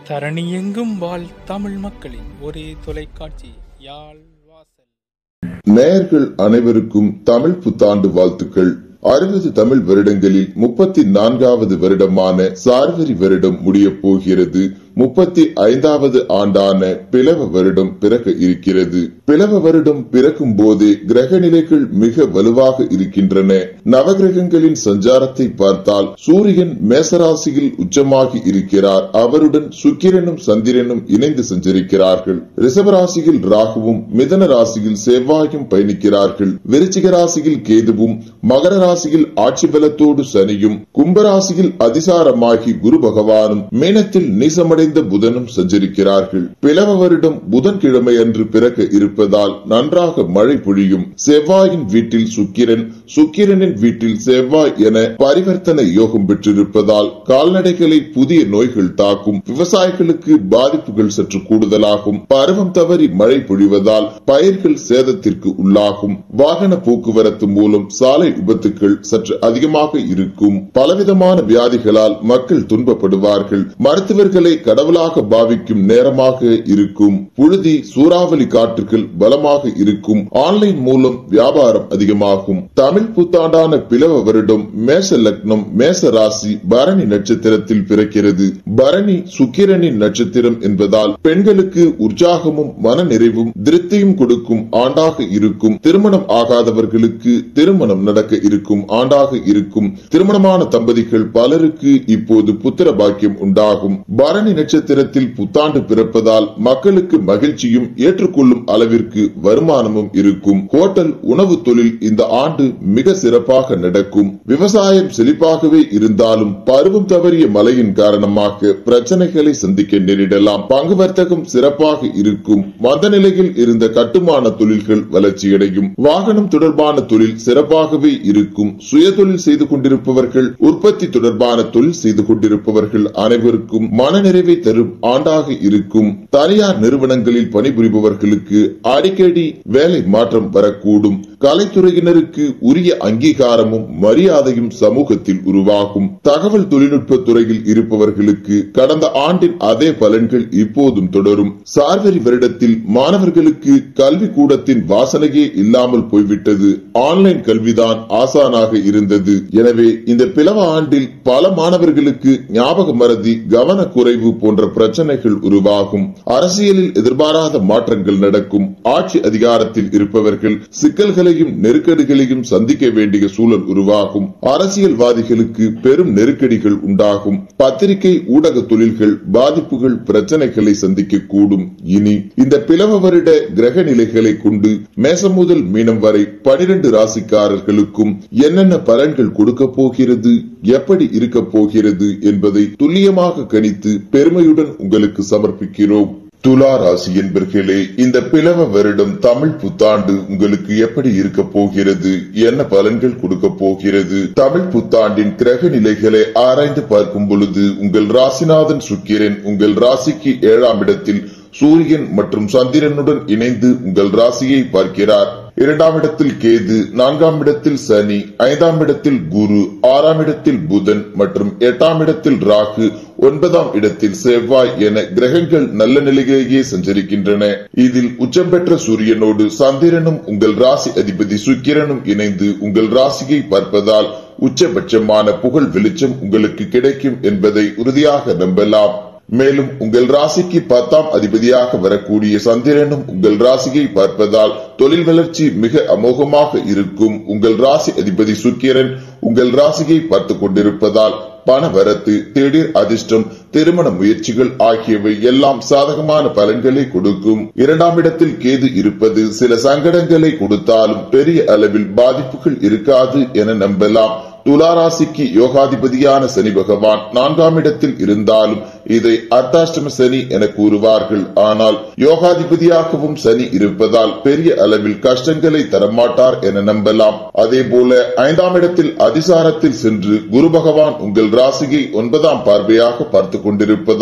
தரணியெங்கும் வாழ் தமிழ் மக்களின் ஒரே தொலைக்காட்சி யாழ் வாசல் நேயர்கள் அனைவருக்கும் தமிழ் புத்தாண்டு வாழ்த்துக்கள் அறுபது தமிழ் வருடங்களில் முப்பத்தி நான்காவது வருடமான சார்வரி வருடம் முடியப் போகிறது முப்பத்தி ஐந்தாவது ஆண்டான பிளவ வருடம் பிறக்க இருக்கிறது பிளவ வருடம் பிறக்கும் போதே கிரக நிலைகள் மிக வலுவாக இருக்கின்றன நவகிரகங்களின் சஞ்சாரத்தை பார்த்தால் சூரியன் மேசராசியில் உச்சமாகி இருக்கிறார் அவருடன் சுக்கிரனும் சந்திரனும் இணைந்து சஞ்சரிக்கிறார்கள் ரிஷபராசியில் ராகுவும் மிதன ராசியில் செவ்வாயும் பயணிக்கிறார்கள் விருச்சிக ராசியில் கேதுவும் மகர ராசியில் ஆட்சி பலத்தோடு சனியும் கும்பராசியில் அதிசாரமாகி குரு பகவானும் மீனத்தில் நீசமடைந்த புதனும் சஞ்சரிக்கிறார்கள் பிளவ வருடம் புதன்கிழமை அன்று பிறக்க இருப்பதால் நன்றாக மழை பொழியும் செவ்வாயின் வீட்டில் சுக்கிரன் சுக்கிரனின் வீட்டில் செவ்வாய் என பரிவர்த்தனை யோகம் பெற்றிருப்பதால் கால்நடைகளை புதிய நோய்கள் தாக்கும் விவசாயிகளுக்கு பாதிப்புகள் சற்று கூடுதலாகும் பருவம் தவறி மழை பொழிவதால் பயிர்கள் சேதத்திற்கு உள்ளாகும் வாகன போக்குவரத்து மூலம் சாலை விபத்துக்கள் சற்று அதிகமாக இருக்கும் பலவிதமான வியாதிகளால் மக்கள் துன்பப்படுவார்கள் மருத்துவர்களை கடவுளாக பாவிக்கும் நேரமாக இருக்கும் புழுதி சூறாவளி காற்றுகள் பலமாக இருக்கும் ஆன்லைன் மூலம் வியாபாரம் அதிகமாகும் தமிழ் புத்தாண்டான பிளவ வருடம் மேச லக்னம் மேச ராசி பரணி நட்சத்திரத்தில் பிறக்கிறது பரணி சுக்கிரனின் நட்சத்திரம் என்பதால் பெண்களுக்கு உற்சாகமும் மன நிறைவும் திருப்தியும் கொடுக்கும் ஆண்டாக இருக்கும் திருமணம் ஆகாதவர்களுக்கு திருமணம் நடக்க இருக்கும் ஆண்டாக இருக்கும் திருமணமான தம்பதிகள் பலருக்கு இப்போது புத்திர பாக்கியம் உண்டாகும் பரணி நட்சத்திரத்தில் புத்தாண்டு பிறப்பதால் மக்களுக்கு மகிழ்ச்சியும் ஏற்றுக்கொள்ளும் அளவிற்கு வருமானமும் இருக்கும் ஹோட்டல் உணவு தொழில் இந்த ஆண்டு மிக சிறப்பாக நடக்கும் விவசாயம் செழிப்பாகவே இருந்தாலும் பருவம் தவறிய மழையின் காரணமாக பிரச்சனைகளை சந்திக்க நேரிடலாம் பங்கு வர்த்தகம் சிறப்பாக இருக்கும் மந்த நிலையில் இருந்த கட்டுமான தொழில்கள் வளர்ச்சியடையும் வாகனம் தொடர்பான தொழில் சிறப்பாகவே இருக்கும் சுய தொழில் செய்து கொண்டிருப்பவர்கள் உற்பத்தி தொடர்பான தொழில் செய்து கொண்டிருப்பவர்கள் அனைவருக்கும் மனநிறைவை தரும் ஆண்டாக இருக்கும் தனியார் நிறுவனங்களில் பணிபுரிபவர்களுக்கு அடிக்கடி வேலை மாற்றம் வரக்கூடும் கலைத்துறையினருக்கு உரிய அங்கீகாரமும் மரியாதையும் சமூகத்தில் உருவாகும் தகவல் தொழில்நுட்ப துறையில் இருப்பவர்களுக்கு கடந்த ஆண்டின் அதே பலன்கள் இப்போதும் தொடரும் சார்வரி வருடத்தில் மாணவர்களுக்கு கல்வி கூடத்தின் வாசனையே இல்லாமல் போய்விட்டது ஆன்லைன் கல்விதான் ஆசானாக இருந்தது எனவே இந்த பிளவ ஆண்டில் பல மாணவர்களுக்கு ஞாபக மறதி கவனக்குறைவு போன்ற பிரச்சனைகள் உருவாகும் அரசியலில் எதிர்பாராத மாற்றங்கள் நடக்கும் ஆட்சி அதிகாரத்தில் இருப்பவர்கள் சிக்கல்களையும் நெருக்கடிகளையும் சந்திக்க வேண்டிய சூழல் உருவாகும் அரசியல்வாதிகளுக்கு பெரும் நெருக்கடிகள் உண்டாகும் பத்திரிகை ஊடக தொழில்கள் பாதிப்புகள் பிரச்சனைகளை சந்திக்க கூடும் இனி இந்த பிளவ வருட கிரக நிலைகளை கொண்டு மேசம் முதல் மீனம் வரை பனிரெண்டு ராசிக்காரர்களுக்கும் என்னென்ன பலன்கள் கொடுக்க போகிறது எப்படி இருக்க போகிறது என்பதை துல்லியமாக கணித்து பெருமையுடன் உங்களுக்கு சமர்ப்பிக்கிறோம் துலா ராசி என்பர்களே இந்த பிளவ வருடம் தமிழ் புத்தாண்டு உங்களுக்கு எப்படி இருக்க போகிறது என்ன பலன்கள் கொடுக்க போகிறது தமிழ் புத்தாண்டின் கிரக நிலைகளை ஆராய்ந்து பார்க்கும் பொழுது உங்கள் ராசிநாதன் சுக்கிரன் உங்கள் ராசிக்கு ஏழாம் இடத்தில் சூரியன் மற்றும் சந்திரனுடன் இணைந்து உங்கள் ராசியை பார்க்கிறார் இரண்டாம் இடத்தில் கேது நான்காம் இடத்தில் சனி ஐந்தாம் இடத்தில் குரு ஆறாம் இடத்தில் புதன் மற்றும் எட்டாம் இடத்தில் ராகு ஒன்பதாம் இடத்தில் செவ்வாய் என கிரகங்கள் நல்ல நிலையிலேயே சஞ்சரிக்கின்றன இதில் உச்சம் பெற்ற சூரியனோடு சந்திரனும் உங்கள் ராசி அதிபதி சுக்கிரனும் இணைந்து உங்கள் ராசியை பார்ப்பதால் உச்சபட்சமான புகழ் வெளிச்சம் உங்களுக்கு கிடைக்கும் என்பதை உறுதியாக நம்பலாம் மேலும் உங்கள் ராசிக்கு பத்தாம் அதிபதியாக வரக்கூடிய சந்திரனும் உங்கள் ராசியை பார்ப்பதால் தொழில் வளர்ச்சி மிக அமோகமாக இருக்கும் உங்கள் ராசி அதிபதி சுக்கிரன் உங்கள் ராசியை பார்த்து கொண்டிருப்பதால் பண வரத்து திடீர் அதிர்ஷ்டம் திருமண முயற்சிகள் ஆகியவை எல்லாம் சாதகமான பலன்களை கொடுக்கும் இரண்டாம் இடத்தில் கேது இருப்பது சில சங்கடங்களை கொடுத்தாலும் பெரிய அளவில் பாதிப்புகள் இருக்காது என நம்பலாம் துளாராசிக்கு யோகாதிபதியான சனி பகவான் நான்காம் இடத்தில் இருந்தாலும் இதை அர்த்தாஷ்டம சனி என கூறுவார்கள் ஆனால் யோகாதிபதியாகவும் சனி இருப்பதால் பெரிய அளவில் கஷ்டங்களை தரமாட்டார் என நம்பலாம் அதே போல ஐந்தாம் இடத்தில் அதிசாரத்தில் சென்று குரு பகவான் உங்கள் ராசியை ஒன்பதாம் பார்வையாக பார்த்து கொண்டிருப்பதால்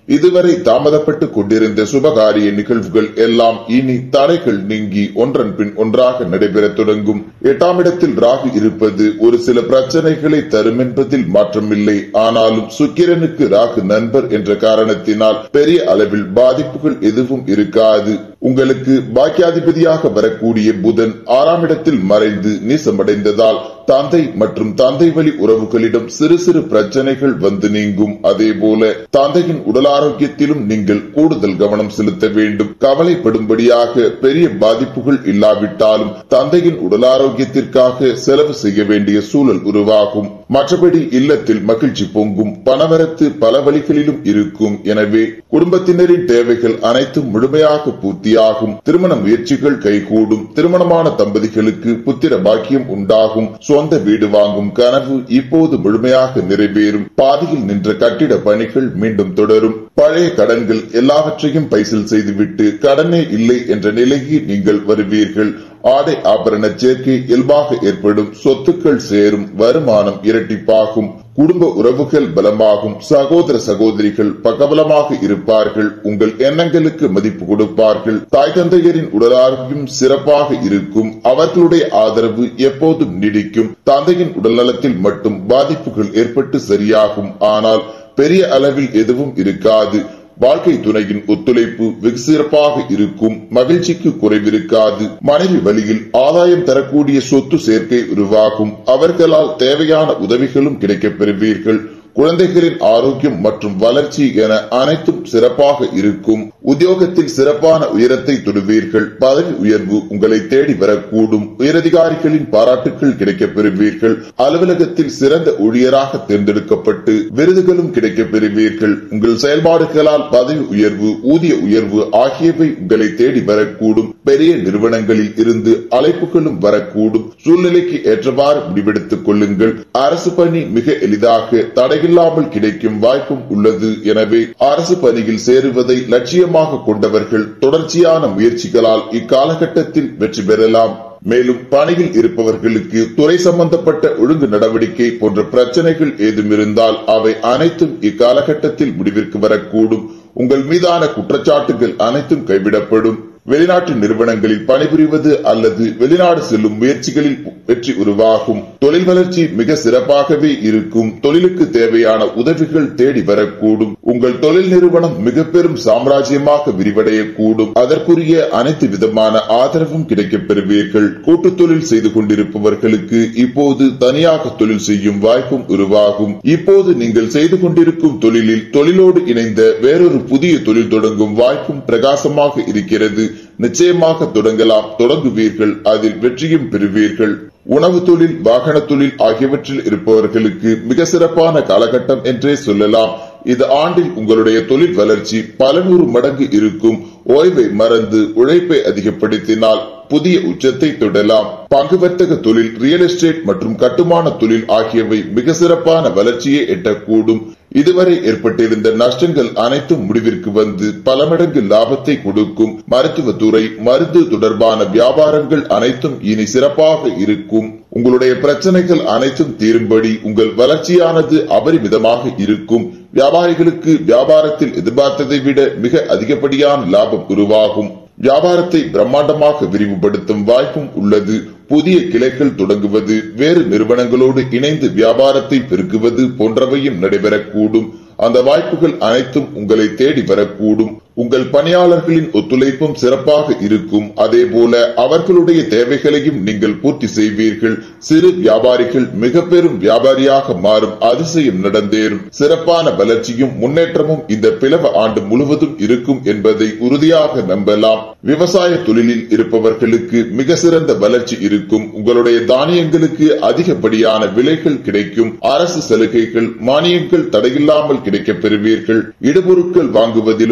இதுவரை தாமதப்பட்டு கொண்டிருந்த சுபகாரிய நிகழ்வுகள் எல்லாம் இனி தடைகள் நீங்கி ஒன்றன் பின் ஒன்றாக நடைபெற தொடங்கும் எட்டாம் இடத்தில் ராகு இருப்பது ஒரு சில பிரச்சனைகளை தரும் என்பதில் மாற்றமில்லை ஆனாலும் சுக்கிரனுக்கு ராகு நண்பர் என்ற காரணத்தினால் பெரிய அளவில் பாதிப்புகள் எதுவும் இருக்காது உங்களுக்கு பாக்கியாதிபதியாக வரக்கூடிய புதன் ஆறாம் இடத்தில் மறைந்து நீசமடைந்ததால் தந்தை மற்றும் தந்தை வழி உறவுகளிடம் சிறு சிறு பிரச்சனைகள் வந்து நீங்கும் அதே போல தந்தையின் உடல் ஆரோக்கியத்திலும் நீங்கள் கூடுதல் கவனம் செலுத்த வேண்டும் கவலைப்படும்படியாக பெரிய பாதிப்புகள் இல்லாவிட்டாலும் தந்தையின் உடல் ஆரோக்கியத்திற்காக செலவு செய்ய வேண்டிய சூழல் உருவாகும் மற்றபடி இல்லத்தில் மகிழ்ச்சி பொங்கும் பணவரத்து பல வழிகளிலும் இருக்கும் எனவே குடும்பத்தினரின் தேவைகள் அனைத்தும் முழுமையாக பூர்த்தியாகும் திருமண முயற்சிகள் கைகூடும் திருமணமான தம்பதிகளுக்கு புத்திர பாக்கியம் உண்டாகும் சொந்த வீடு வாங்கும் கனவு இப்போது முழுமையாக நிறைவேறும் பாதியில் நின்ற கட்டிட பணிகள் மீண்டும் தொடரும் பழைய கடன்கள் எல்லாவற்றையும் பைசல் செய்துவிட்டு கடனே இல்லை என்ற நிலைக்கு நீங்கள் வருவீர்கள் ஆடை ஆபரண சேர்க்கை இயல்பாக ஏற்படும் சொத்துக்கள் சேரும் வருமானம் இரட்டிப்பாகும் குடும்ப உறவுகள் பலமாகும் சகோதர சகோதரிகள் பக்கபலமாக இருப்பார்கள் உங்கள் எண்ணங்களுக்கு மதிப்பு கொடுப்பார்கள் தாய் தந்தையரின் உடல் ஆரோக்கியம் சிறப்பாக இருக்கும் அவர்களுடைய ஆதரவு எப்போதும் நீடிக்கும் தந்தையின் உடல்நலத்தில் மட்டும் பாதிப்புகள் ஏற்பட்டு சரியாகும் ஆனால் பெரிய அளவில் எதுவும் இருக்காது வாழ்க்கை துணையின் ஒத்துழைப்பு வெகு சிறப்பாக இருக்கும் மகிழ்ச்சிக்கு குறைவிருக்காது மனைவி வழியில் ஆதாயம் தரக்கூடிய சொத்து சேர்க்கை உருவாகும் அவர்களால் தேவையான உதவிகளும் கிடைக்கப் பெறுவீர்கள் குழந்தைகளின் ஆரோக்கியம் மற்றும் வளர்ச்சி என அனைத்தும் சிறப்பாக இருக்கும் உத்தியோகத்தில் சிறப்பான உயரத்தை தொடுவீர்கள் பதவி உயர்வு உங்களை தேடி வரக்கூடும் உயரதிகாரிகளின் பாராட்டுகள் கிடைக்கப் பெறுவீர்கள் அலுவலகத்தில் சிறந்த ஊழியராக தேர்ந்தெடுக்கப்பட்டு விருதுகளும் கிடைக்கப் பெறுவீர்கள் உங்கள் செயல்பாடுகளால் பதவி உயர்வு ஊதிய உயர்வு ஆகியவை உங்களை தேடி வரக்கூடும் பெரிய நிறுவனங்களில் இருந்து அழைப்புகளும் வரக்கூடும் சூழ்நிலைக்கு ஏற்றவாறு முடிவெடுத்துக் கொள்ளுங்கள் அரசு பணி மிக எளிதாக தடையில்லாமல் கிடைக்கும் வாய்ப்பும் உள்ளது எனவே அரசு பணியில் சேருவதை லட்சியமாக கொண்டவர்கள் தொடர்ச்சியான முயற்சிகளால் இக்காலகட்டத்தில் வெற்றி பெறலாம் மேலும் பணியில் இருப்பவர்களுக்கு துறை சம்பந்தப்பட்ட ஒழுங்கு நடவடிக்கை போன்ற பிரச்சனைகள் ஏதும் இருந்தால் அவை அனைத்தும் இக்காலகட்டத்தில் முடிவிற்கு வரக்கூடும் உங்கள் மீதான குற்றச்சாட்டுகள் அனைத்தும் கைவிடப்படும் வெளிநாட்டு நிறுவனங்களில் பணிபுரிவது அல்லது வெளிநாடு செல்லும் முயற்சிகளில் வெற்றி உருவாகும் தொழில் வளர்ச்சி மிக சிறப்பாகவே இருக்கும் தொழிலுக்கு தேவையான உதவிகள் தேடி வரக்கூடும் உங்கள் தொழில் நிறுவனம் மிக பெரும் சாம்ராஜ்யமாக விரிவடையக்கூடும் அதற்குரிய அனைத்து விதமான ஆதரவும் கிடைக்கப் பெறுவீர்கள் கூட்டு தொழில் செய்து கொண்டிருப்பவர்களுக்கு இப்போது தனியாக தொழில் செய்யும் வாய்ப்பும் உருவாகும் இப்போது நீங்கள் செய்து கொண்டிருக்கும் தொழிலில் தொழிலோடு இணைந்த வேறொரு புதிய தொழில் தொடங்கும் வாய்ப்பும் பிரகாசமாக இருக்கிறது நிச்சயமாக தொடங்கலாம் தொடங்குவீர்கள் அதில் வெற்றியும் பெறுவீர்கள் உணவு தொழில் வாகன தொழில் ஆகியவற்றில் இருப்பவர்களுக்கு மிக சிறப்பான காலகட்டம் என்றே சொல்லலாம் இது ஆண்டில் உங்களுடைய தொழில் வளர்ச்சி பல நூறு மடங்கு இருக்கும் ஓய்வை மறந்து உழைப்பை அதிகப்படுத்தினால் புதிய உச்சத்தை தொடலாம் பங்கு வர்த்தக தொழில் ரியல் எஸ்டேட் மற்றும் கட்டுமான தொழில் ஆகியவை மிக சிறப்பான வளர்ச்சியை எட்டக்கூடும் இதுவரை ஏற்பட்டிருந்த நஷ்டங்கள் அனைத்தும் முடிவிற்கு வந்து பல மடங்கு லாபத்தை கொடுக்கும் மருத்துவத்துறை மருந்து தொடர்பான வியாபாரங்கள் அனைத்தும் இனி சிறப்பாக இருக்கும் உங்களுடைய பிரச்சனைகள் அனைத்தும் தீரும்படி உங்கள் வளர்ச்சியானது அபரிமிதமாக இருக்கும் வியாபாரிகளுக்கு வியாபாரத்தில் எதிர்பார்த்ததை விட மிக அதிகப்படியான லாபம் உருவாகும் வியாபாரத்தை பிரம்மாண்டமாக விரிவுபடுத்தும் வாய்ப்பும் உள்ளது புதிய கிளைகள் தொடங்குவது வேறு நிறுவனங்களோடு இணைந்து வியாபாரத்தை பெருக்குவது போன்றவையும் நடைபெறக்கூடும் அந்த வாய்ப்புகள் அனைத்தும் உங்களை தேடி வரக்கூடும் உங்கள் பணியாளர்களின் ஒத்துழைப்பும் சிறப்பாக இருக்கும் அதே போல அவர்களுடைய தேவைகளையும் நீங்கள் பூர்த்தி செய்வீர்கள் சிறு வியாபாரிகள் மிக பெரும் வியாபாரியாக மாறும் அதிசயம் நடந்தேறும் சிறப்பான வளர்ச்சியும் முன்னேற்றமும் இந்த பிளவ ஆண்டு முழுவதும் இருக்கும் என்பதை உறுதியாக நம்பலாம் விவசாய தொழிலில் இருப்பவர்களுக்கு மிக சிறந்த வளர்ச்சி இருக்கும் உங்களுடைய தானியங்களுக்கு அதிகப்படியான விலைகள் கிடைக்கும் அரசு சலுகைகள் மானியங்கள் தடையில்லாமல் கிடைக்கப் பெறுவீர்கள் இடுபொருட்கள் வாங்குவதிலும் எந்த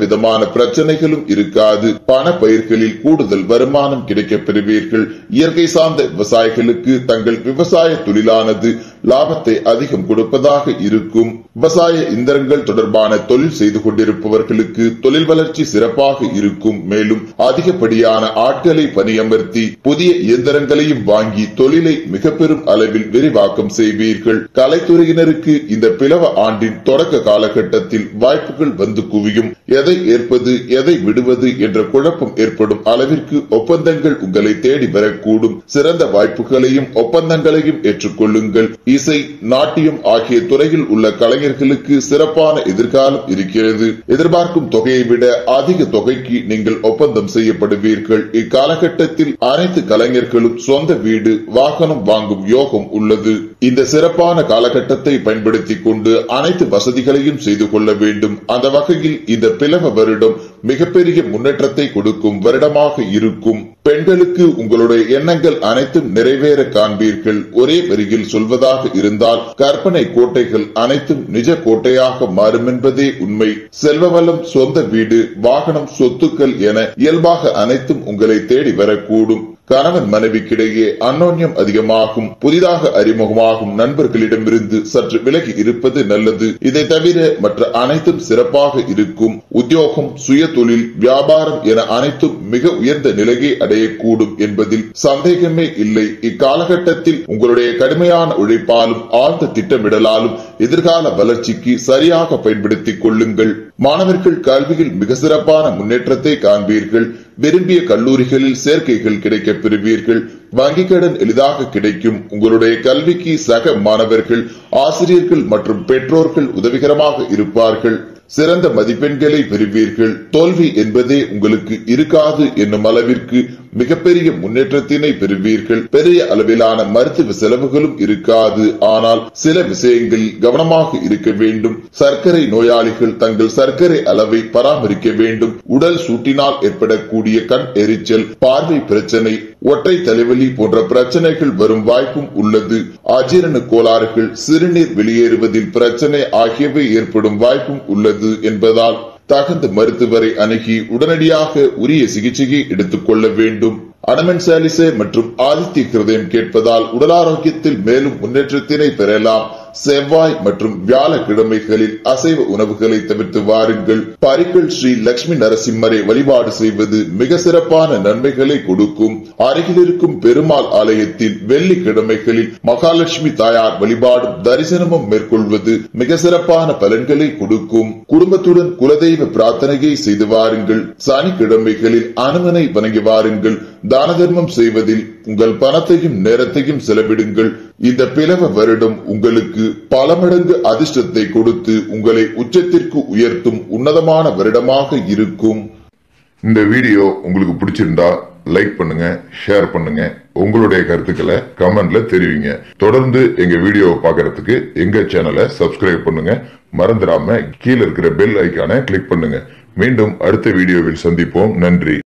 விதமான பிரச்சனைகளும் இருக்காது பண பயிர்களில் கூடுதல் வருமானம் கிடைக்கப் பெறுவீர்கள் இயற்கை சார்ந்த விவசாயிகளுக்கு தங்கள் விவசாய தொழிலானது லாபத்தை அதிகம் கொடுப்பதாக இருக்கும் விவசாய இயந்திரங்கள் தொடர்பான தொழில் செய்து கொண்டிருப்பவர்களுக்கு தொழில் வளர்ச்சி சிறப்பாக இருக்கும் மேலும் அதிகப்படியான ஆட்களை பணியமர்த்தி புதிய இயந்திரங்களையும் வாங்கி தொழிலை மிக பெரும் அளவில் விரிவாக்கம் செய்வீர்கள் கலைத்துறையினருக்கு இந்த பிளவ ஆண்டின் தொடக்க காலகட்டத்தில் வாய்ப்புகள் வந்து குவியும் எதை ஏற்பது எதை விடுவது என்ற குழப்பம் ஏற்படும் அளவிற்கு ஒப்பந்தங்கள் உங்களை தேடி வரக்கூடும் சிறந்த வாய்ப்புகளையும் ஒப்பந்தங்களையும் ஏற்றுக்கொள்ளுங்கள் இசை நாட்டியம் ஆகிய துறையில் உள்ள கலைஞர்களுக்கு சிறப்பான எதிர்காலம் இருக்கிறது எதிர்பார்க்கும் தொகையை விட அதிக தொகைக்கு நீங்கள் ஒப்பந்தம் செய்யப்படுவீர்கள் இக்காலகட்டத்தில் அனைத்து கலைஞர்களும் சொந்த வீடு வாகனம் வாங்கும் யோகம் உள்ளது இந்த சிறப்பான காலகட்டத்தை பயன்படுத்திக் கொண்டு அனைத்து வசதிகளையும் செய்து கொள்ள வேண்டும் அந்த வகையில் இந்த பிளவ வருடம் மிகப்பெரிய முன்னேற்றத்தை கொடுக்கும் வருடமாக இருக்கும் பெண்களுக்கு உங்களுடைய எண்ணங்கள் அனைத்தும் நிறைவேற காண்பீர்கள் ஒரே வரியில் சொல்வதாக இருந்தால் கற்பனை கோட்டைகள் அனைத்தும் நிஜ கோட்டையாக மாறும் என்பதே உண்மை செல்வவளம் சொந்த வீடு வாகனம் சொத்துக்கள் என இயல்பாக அனைத்தும் உங்களை தேடி வரக்கூடும் கணவன் மனைவிக்கிடையே அன்னோன்யம் அதிகமாகும் புதிதாக அறிமுகமாகும் நண்பர்களிடமிருந்து சற்று விலகி இருப்பது நல்லது இதை தவிர மற்ற அனைத்தும் சிறப்பாக இருக்கும் உத்தியோகம் சுய தொழில் வியாபாரம் என அனைத்தும் மிக உயர்ந்த நிலையை அடையக்கூடும் என்பதில் சந்தேகமே இல்லை இக்காலகட்டத்தில் உங்களுடைய கடுமையான உழைப்பாலும் ஆழ்ந்த திட்டமிடலாலும் எதிர்கால வளர்ச்சிக்கு சரியாக பயன்படுத்திக் கொள்ளுங்கள் மாணவர்கள் கல்வியில் மிக சிறப்பான முன்னேற்றத்தை காண்பீர்கள் விரும்பிய கல்லூரிகளில் சேர்க்கைகள் கிடைக்கப் பெறுவீர்கள் வங்கிக் கடன் எளிதாக கிடைக்கும் உங்களுடைய கல்விக்கு சக மாணவர்கள் ஆசிரியர்கள் மற்றும் பெற்றோர்கள் உதவிகரமாக இருப்பார்கள் சிறந்த மதிப்பெண்களை பெறுவீர்கள் தோல்வி என்பதே உங்களுக்கு இருக்காது என்னும் அளவிற்கு மிகப்பெரிய முன்னேற்றத்தினை பெறுவீர்கள் பெரிய அளவிலான மருத்துவ செலவுகளும் இருக்காது ஆனால் சில விஷயங்களில் கவனமாக இருக்க வேண்டும் சர்க்கரை நோயாளிகள் தங்கள் சர்க்கரை அளவை பராமரிக்க வேண்டும் உடல் சூட்டினால் ஏற்படக்கூடிய கண் எரிச்சல் பார்வை பிரச்சனை ஒற்றை தலைவலி போன்ற பிரச்சனைகள் வரும் வாய்ப்பும் உள்ளது அஜீரண கோளாறுகள் சிறுநீர் வெளியேறுவதில் பிரச்சனை ஆகியவை ஏற்படும் வாய்ப்பும் உள்ளது என்பதால் தகுந்த மருத்துவரை அணுகி உடனடியாக உரிய சிகிச்சையை எடுத்துக் கொள்ள வேண்டும் அடமன் சாலிசே மற்றும் ஆதித்ய கிருதயம் கேட்பதால் உடல் ஆரோக்கியத்தில் மேலும் முன்னேற்றத்தினை பெறலாம் செவ்வாய் மற்றும் வியாழக்கிழமைகளில் அசைவ உணவுகளை தவிர்த்து வாருங்கள் பரிக்கல் ஸ்ரீ லட்சுமி நரசிம்மரை வழிபாடு செய்வது மிக சிறப்பான நன்மைகளை கொடுக்கும் அருகில் இருக்கும் பெருமாள் ஆலயத்தில் வெள்ளிக்கிழமைகளில் மகாலட்சுமி தாயார் வழிபாடும் தரிசனமும் மேற்கொள்வது மிக சிறப்பான பலன்களை கொடுக்கும் குடும்பத்துடன் குலதெய்வ பிரார்த்தனையை செய்து வாருங்கள் சனிக்கிழமைகளில் அனுமனை வணங்கி வாருங்கள் தான தர்மம் செய்வதில் உங்கள் பணத்தையும் நேரத்தையும் செலவிடுங்கள் இந்த பிளவ வருடம் உங்களுக்கு பல மடங்கு அதிர்ஷ்டத்தை கொடுத்து உங்களை உச்சத்திற்கு உயர்த்தும் உன்னதமான வருடமாக இருக்கும் இந்த வீடியோ உங்களுக்கு பிடிச்சிருந்தா லைக் பண்ணுங்க ஷேர் பண்ணுங்க உங்களுடைய கருத்துக்களை கமெண்ட்ல தெரிவிங்க தொடர்ந்து எங்க வீடியோவை பார்க்கறதுக்கு எங்க சேனலை சப்ஸ்கிரைப் பண்ணுங்க மறந்துடாம கீழே இருக்கிற பெல் ஐக்கானை கிளிக் பண்ணுங்க மீண்டும் அடுத்த வீடியோவில் சந்திப்போம் நன்றி